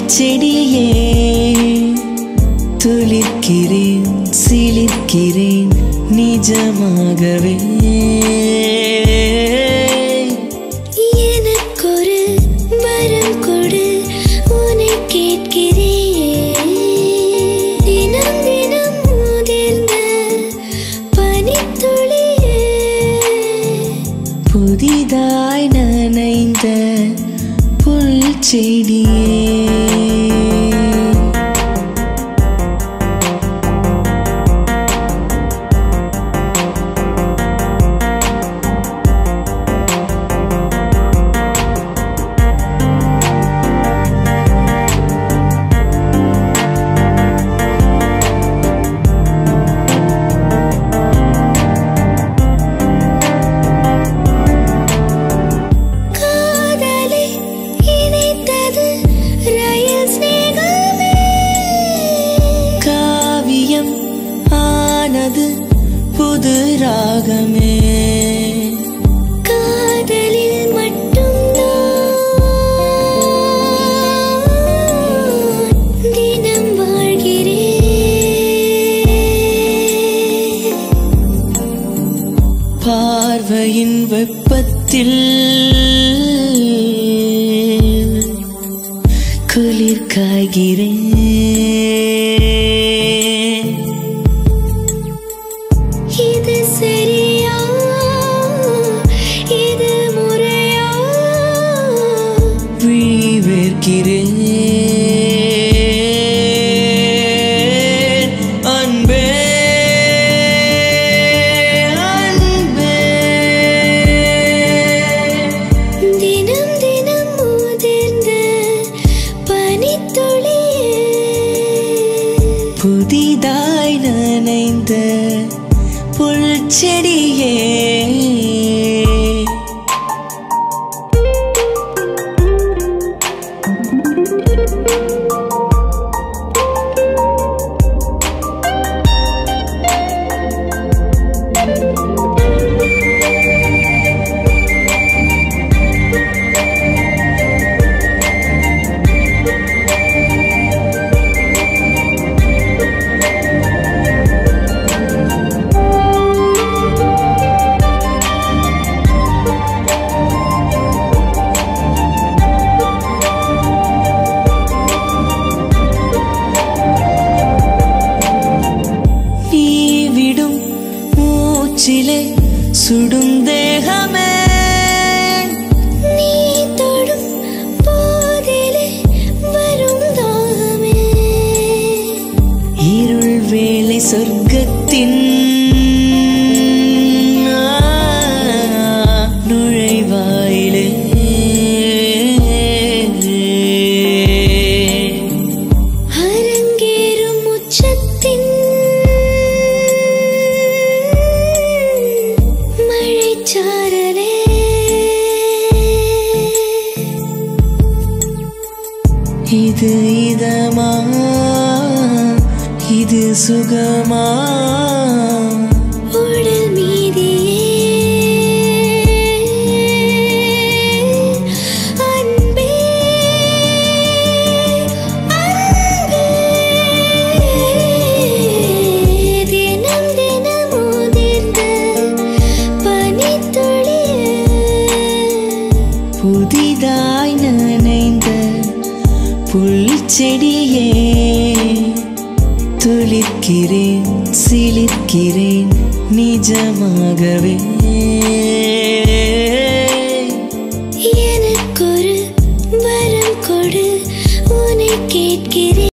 புல்செடியே துளிர்க்கிறேன் சிலிர்க்கிறேன் நிஜமாகவே எனக்கொரு வரம் கொடு உன்னை கேட்கிறேன் தினம் தினம் முதிர்ந்த பனித்துளியே புதிதாய் நனைந்த புல்செடியே காதலை இணைத்தது ரயில் சிநேகமே காவியம் ஆனது புது ராகமே காதலில் மட்டும்தான் தினம் வாழ்கிறேன் பார்வையின் வெப்பத்தில் குளிர் காய்கிறேன் இது சரியா இது முறையா விழி வேர்க்கிறேன் அன்பே அன்பே தினம் தினம் முதிர்ந்த பனித்துளியே புதிதாய் நனைந்த புல்செடியே நீ விடும் மூச்சிலே சுடும் தேகமே நீ தொடும் போதிலே வரும் தாகமே இருள் வேளை சொர்க்கத்தின் ஆ, நுழைவாயிலே அரங்கேறும் உச்சத்தின் மழைச்சாரலே இது இதமா இது சுகமா உடல் மீதியே அன்பே அன்பே தினம் தினம் முதிர்ந்த பனித்துளியே புதிதாய் நனைந்த புல்செடியே துளிர்க்கிறேன் சிலிர்க்கிறேன் நிஜமாகவே